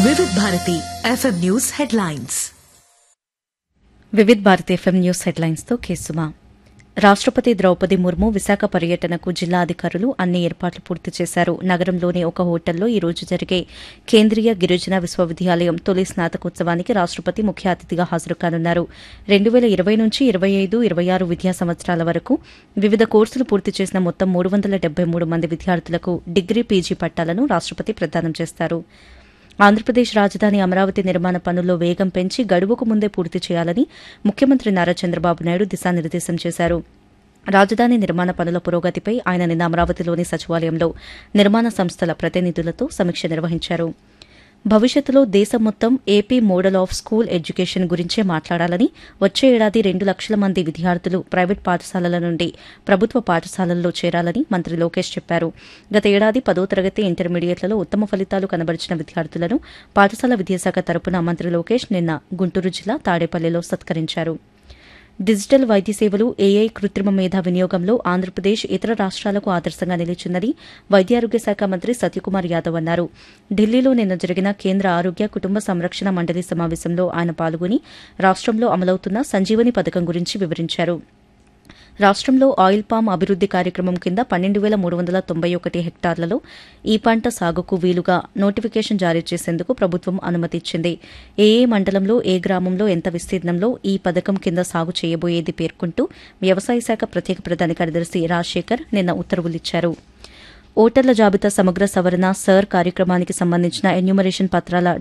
Vividh Bharati FM news headlines Vividh Bharat FM news హెడ్లైన్స్తో కేసుమా రాష్ట్రపతి ద్రౌపది ముర్ము విశాఖ పర్యటనకు జిల్లా అధికారులు అన్ని ఏర్పాట్లు పూర్తి చేశారు నగరంలోని ఒక హోటల్లో ఈ రోజు జరిగే కేంద్రీయ గిరిజన విశ్వవిద్యాలయం తొలి స్నాతకోత్సవానికి రాష్ట్రపతి ముఖ్య అతిథిగా హాజరు కానున్నారు రెండు వేల ఇరవై నుంచి ఇరవై ఐదు ఇరవై ఆరు విద్యా సంవత్సరాల వరకు వివిధ కోర్సులు పూర్తి చేసిన మొత్తం మూడు వందల డెబ్బై మూడు మంది విద్యార్థులకు డిగ్రీ పీజీ పట్టాలను రాష్ట్రపతి ప్రదానం చేస్తారు ఆంధ్రప్రదేశ్ రాజధాని అమరావతి నిర్మాణ పనుల్లో వేగం పెంచి గడువుకు ముందే పూర్తి చేయాలని ముఖ్యమంత్రి నారా చంద్రబాబు నాయుడు దిశానిర్దేశం చేశారు రాజధాని నిర్మాణ పనుల పురోగతిపై ఆయన నిన్న అమరావతిలోని సచివాలయంలో నిర్మాణ సంస్థల ప్రతినిధులతో సమీక్ష నిర్వహించారు భవిష్యత్తులో దేశం మొత్తం AP model of school education గురించే మాట్లాడాలని వచ్చే ఏడాది రెండు లక్షల మంది విద్యార్థులు ప్రైవేట్ పాఠశాలల నుండి ప్రభుత్వ పాఠశాలల్లో చేరాలని మంత్రి లోకేష్ చెప్పారు గత ఏడాది పదో తరగతి ఇంటర్మీడియట్లలో ఉత్తమ ఫలితాలు కనబరిచిన విద్యార్థులను పాఠశాల విద్యాశాఖ తరపున మంత్రి లోకేష్ నిన్న గుంటూరు జిల్లా తాడేపల్లిలో సత్కరించారు డిజిటల్ వైద్య సేవలు ఏఐ కృత్రిమ మేధ వినియోగంలో ఆంధ్రప్రదేశ్ ఇతర రాష్ట్రాలకు ఆదర్శంగా నిలిచిందని వైద్యారోగ్య శాఖ మంత్రి సత్యకుమార్ యాదవ్ అన్నారు ఢిల్లీలో నిన్న జరిగిన కేంద్ర ఆరోగ్య కుటుంబ సంరక్షణ మండలి సమావేశంలో ఆయన పాల్గొని రాష్ట్రంలో అమలవుతున్న సంజీవని పథకం గురించి వివరించారు రాష్ట్రంలో ఆయిల్ పామ్ అభివృద్ది కార్యక్రమం కింద పన్నెండు వేల మూడు వందల తొంభై ఒకటి హెక్టార్లలో ఈ పంట సాగుకు వీలుగా నోటిఫికేషన్ జారీ చేసేందుకు ప్రభుత్వం అనుమతి ఇచ్చింది ఏ ఏ మండలంలో ఏ గ్రామంలో ఎంత విస్తీర్ణంలో ఈ పథకం కింద సాగు చేయబోయేది పేర్కొంటూ వ్యవసాయ శాఖ ప్రత్యేక ప్రధాన కార్యదర్శి రాజశేఖర్ నిన్న ఉత్తర్వులిచ్చారు ఓటర్ల జాబితా సమగ్ర సవరణ సర్ కార్యక్రమానికి సంబంధించిన ఎన్యూమరేషన్ పత్రాల